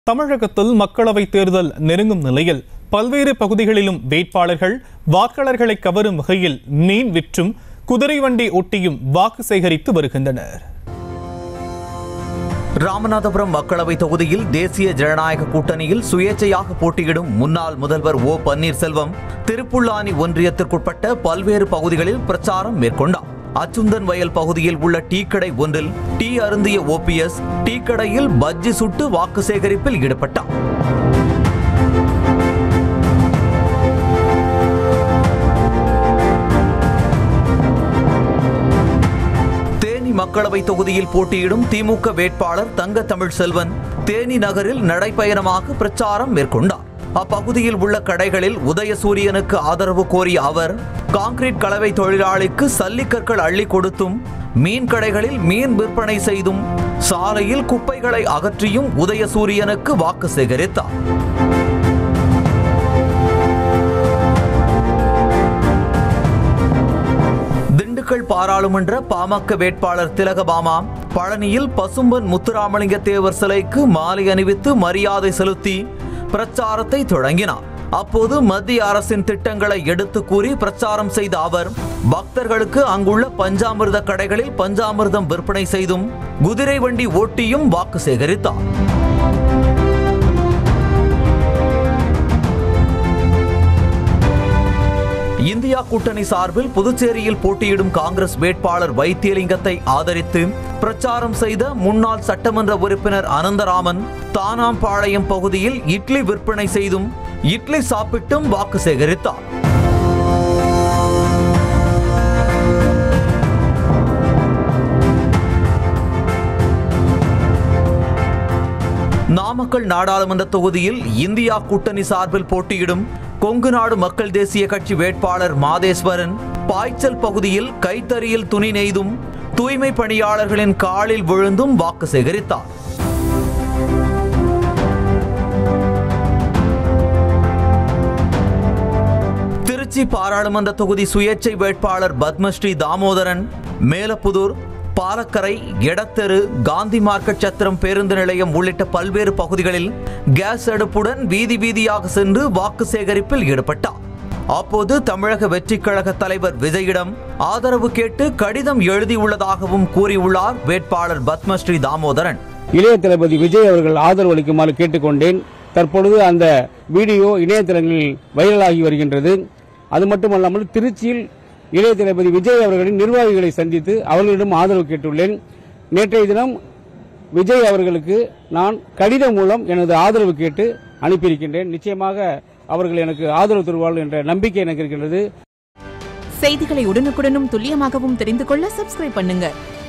தமிழகத்தில் மக்களவைத் தேர்தல் நெருங்கும் நிலையில் பல்வேறு பகுதிகளிலும் வேட்பாளர்கள் வாக்காளர்களை கவரும் வகையில் மீன் விற்றும் குதிரை வண்டி ஒட்டியும் வாக்கு சேகரித்து வருகின்றனர் ராமநாதபுரம் மக்களவை தொகுதியில் தேசிய ஜனநாயக கூட்டணியில் சுயேட்சையாக போட்டியிடும் முன்னாள் முதல்வர் ஓ பன்னீர்செல்வம் திருப்புல்லானி ஒன்றியத்திற்குட்பட்ட பல்வேறு பகுதிகளில் பிரச்சாரம் மேற்கொண்டார் அச்சுந்தன் வயல் பகுதியில் உள்ள டீ கடை ஒன்றில் டீ அருந்திய ஓபிஎஸ் டீ கடையில் பஜ்ஜி சுட்டு வாக்கு சேகரிப்பில் ஈடுபட்டார் தேனி மக்களவை தொகுதியில் போட்டியிடும் திமுக வேட்பாளர் தங்க தமிழ் செல்வன் தேனி நகரில் நடைப்பயணமாக பிரச்சாரம் மேற்கொண்டார் அப்பகுதியில் உள்ள கடைகளில் உதயசூரியனுக்கு ஆதரவு கோரிய அவர் கான்கிரீட் கலவை தொழிலாளிக்கு சல்லிக்கற்கள் அள்ளி கொடுத்தும் மீன் கடைகளில் மீன் விற்பனை செய்தும் சாலையில் குப்பைகளை அகற்றியும் உதயசூரியனுக்கு வாக்கு சேகரித்தார் திண்டுக்கல் பாராளுமன்ற பாமக வேட்பாளர் திலகபாமா பழனியில் பசும்பன் முத்துராமலிங்க தேவர் சிலைக்கு மாலை அணிவித்து மரியாதை செலுத்தி பிரச்சாரத்தை தொடங்கினார் அப்போது மத்திய அரசின் திட்டங்களை எடுத்து கூறி பிரச்சாரம் செய்த அவர் பக்தர்களுக்கு அங்குள்ள பஞ்சாமிர்த கடைகளில் பஞ்சாமிர்தம் விற்பனை செய்தும் குதிரை வண்டி ஓட்டியும் வாக்கு சேகரித்தார் இந்தியா கூட்டணி சார்பில் புதுச்சேரியில் போட்டியிடும் காங்கிரஸ் வேட்பாளர் வைத்தியலிங்கத்தை ஆதரித்து பிரச்சாரம் செய்த முன்னாள் சட்டமன்ற உறுப்பினர் அனந்தராமன் தானாம்பாளையம் பகுதியில் இட்லி விற்பனை செய்தும் இட்லி சாப்பிட்டும் வாக்கு சேகரித்தார் நாமக்கல் நாடாளுமன்ற தொகுதியில் இந்தியா கூட்டணி சார்பில் போட்டியிடும் கொங்கு நாடு மக்கள் தேசிய கட்சி வேட்பாளர் மாதேஸ்வரன் பாய்ச்சல் பகுதியில் கைத்தறியில் துணி நெய்தும் தூய்மை பணியாளர்களின் காலில் விழுந்தும் வாக்கு சேகரித்தார் திருச்சி பாராளுமன்ற தொகுதி சுயேட்சை வேட்பாளர் பத்மஸ்ரீ தாமோதரன் மேலப்புதூர் பாலக்கரை எடத்தெரு காந்தி மார்க்கெட் சத்திரம் பேருந்து நிலையம் உள்ளிட்ட பல்வேறு பகுதிகளில் கேஸ் அடுப்புடன் வீதி வீதியாக சென்று வாக்கு சேகரிப்பில் ஈடுபட்டார் அப்போது தமிழக வெற்றிக் கழக தலைவர் விஜயிடம் ஆதரவு கேட்டு கடிதம் எழுதியுள்ளதாகவும் கூறியுள்ளார் வேட்பாளர் பத்மஸ்ரீ தாமோதரன் இளைய தளபதி விஜய் அவர்கள் ஆதரவு அளிக்குமாறு கேட்டுக்கொண்டேன் தற்பொழுது அந்த வீடியோ இணையதளங்களில் வைரலாகி வருகின்றது அது மட்டுமல்லாமல் திருச்சியில் இளைய தளபதி விஜய் அவர்களின் நிர்வாகிகளை சந்தித்து அவர்களிடம் ஆதரவு கேட்டுள்ளேன் நேற்றைய தினம் விஜய் அவர்களுக்கு நான் கடிதம் மூலம் எனது ஆதரவு கேட்டு அனுப்பியிருக்கின்றேன் நிச்சயமாக அவர்கள் எனக்கு ஆதரவு தருவார்கள் என்ற நம்பிக்கை எனக்கு இருக்கின்றது செய்திகளை உடனுக்குடனும் துல்லியமாகவும் தெரிந்து கொள்ள சப்ஸ்கிரைப் பண்ணுங்க